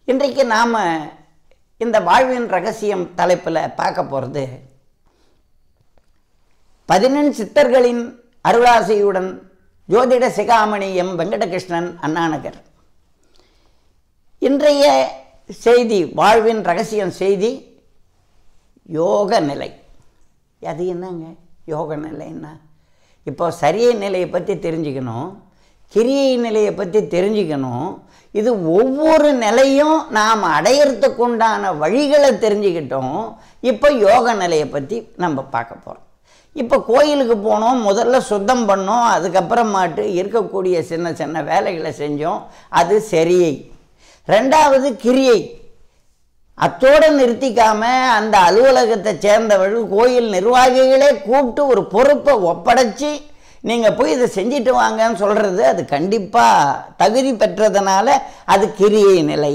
இன்றைக்கு நாம் இந்த வாழ்வின் ரகசியம் தலைப்பில் பார்க்க போகிறது பதினெண் சித்தர்களின் அருளாசையுடன் ஜோதிட சிகாமணி எம் வெங்கடகிருஷ்ணன் அண்ணாநகர் இன்றைய செய்தி வாழ்வின் ரகசியம் செய்தி யோக நிலை அது என்னங்க யோக நிலைன்னா இப்போ சரியை நிலையை பற்றி தெரிஞ்சுக்கணும் கிரியை நிலையை பற்றி தெரிஞ்சுக்கணும் இது ஒவ்வொரு நிலையும் நாம் அடையிறதுக்கு உண்டான வழிகளை தெரிஞ்சுக்கிட்டோம் இப்போ யோக நிலையை பற்றி நம்ம பார்க்க போகிறோம் இப்போ கோயிலுக்கு போனோம் முதல்ல சுத்தம் பண்ணோம் அதுக்கப்புறமாட்டு இருக்கக்கூடிய சின்ன சின்ன வேலைகளை செஞ்சோம் அது சரியை ரெண்டாவது கிரியை அத்தோடு நிறுத்திக்காம அந்த அலுவலகத்தை சேர்ந்தவர்கள் கோயில் நிர்வாகிகளே கூப்பிட்டு ஒரு பொறுப்பை ஒப்படைச்சி நீங்கள் போய் இதை செஞ்சுட்டு வாங்கன்னு சொல்கிறது அது கண்டிப்பாக தகுதி பெற்றதுனால அது கிரியை நிலை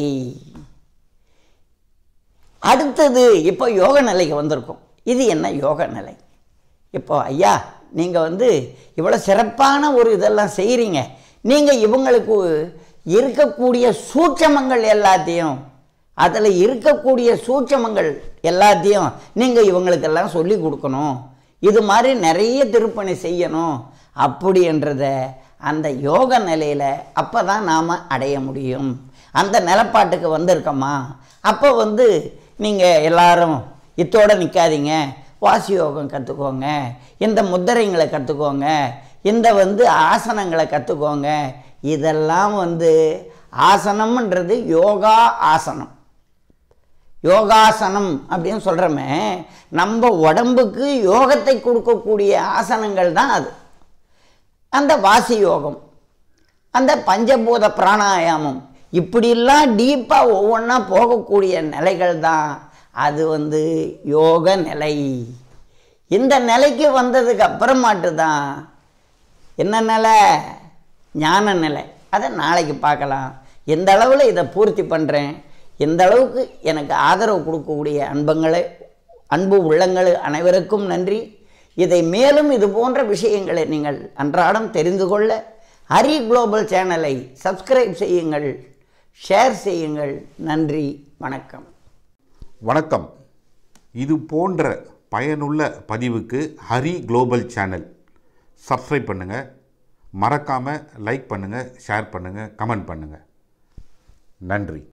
அடுத்தது இப்போ யோக நிலைக்கு வந்திருக்கும் இது என்ன யோக நிலை இப்போ ஐயா நீங்கள் வந்து இவ்வளோ சிறப்பான ஒரு இதெல்லாம் செய்கிறீங்க நீங்கள் இவங்களுக்கு இருக்கக்கூடிய சூட்சமங்கள் எல்லாத்தையும் அதில் இருக்கக்கூடிய சூட்சமங்கள் எல்லாத்தையும் நீங்கள் இவங்களுக்கெல்லாம் சொல்லி கொடுக்கணும் இது மாதிரி நிறைய திருப்பணி செய்யணும் அப்படின்றத அந்த யோக நிலையில் அப்போ தான் நாம் அடைய முடியும் அந்த நிலப்பாட்டுக்கு வந்திருக்கோமா அப்போ வந்து நீங்கள் எல்லாரும் இத்தோடு நிற்காதீங்க வாசி யோகம் கற்றுக்கோங்க இந்த முத்திரைங்களை கற்றுக்கோங்க இந்த வந்து ஆசனங்களை கற்றுக்கோங்க இதெல்லாம் வந்து ஆசனம்ன்றது யோகா ஆசனம் யோகாசனம் அப்படின்னு சொல்கிறோமே நம்ம உடம்புக்கு யோகத்தை கொடுக்கக்கூடிய ஆசனங்கள் தான் அது அந்த வாசி யோகம் அந்த பஞ்சபூத பிராணாயாமம் இப்படிலாம் டீப்பாக ஒவ்வொன்றா போகக்கூடிய நிலைகள் தான் அது வந்து யோக நிலை இந்த நிலைக்கு வந்ததுக்கு அப்புறமாட்டு தான் என்ன நிலை ஞான நிலை அதை நாளைக்கு பார்க்கலாம் எந்த அளவில் இதை பூர்த்தி பண்ணுறேன் எந்த அளவுக்கு எனக்கு ஆதரவு கொடுக்கக்கூடிய அன்பங்களை அன்பு உள்ளங்கள் அனைவருக்கும் நன்றி இதை மேலும் இது போன்ற விஷயங்களை நீங்கள் அன்றாடம் தெரிந்து கொள்ள ஹரி குளோபல் சேனலை சப்ஸ்கிரைப் செய்யுங்கள் ஷேர் செய்யுங்கள் நன்றி வணக்கம் வணக்கம் இது போன்ற பயனுள்ள பதிவுக்கு ஹரி குளோபல் சேனல் சப்ஸ்கிரைப் பண்ணுங்கள் மறக்காமல் லைக் பண்ணுங்கள் ஷேர் பண்ணுங்கள் கமெண்ட் பண்ணுங்கள் நன்றி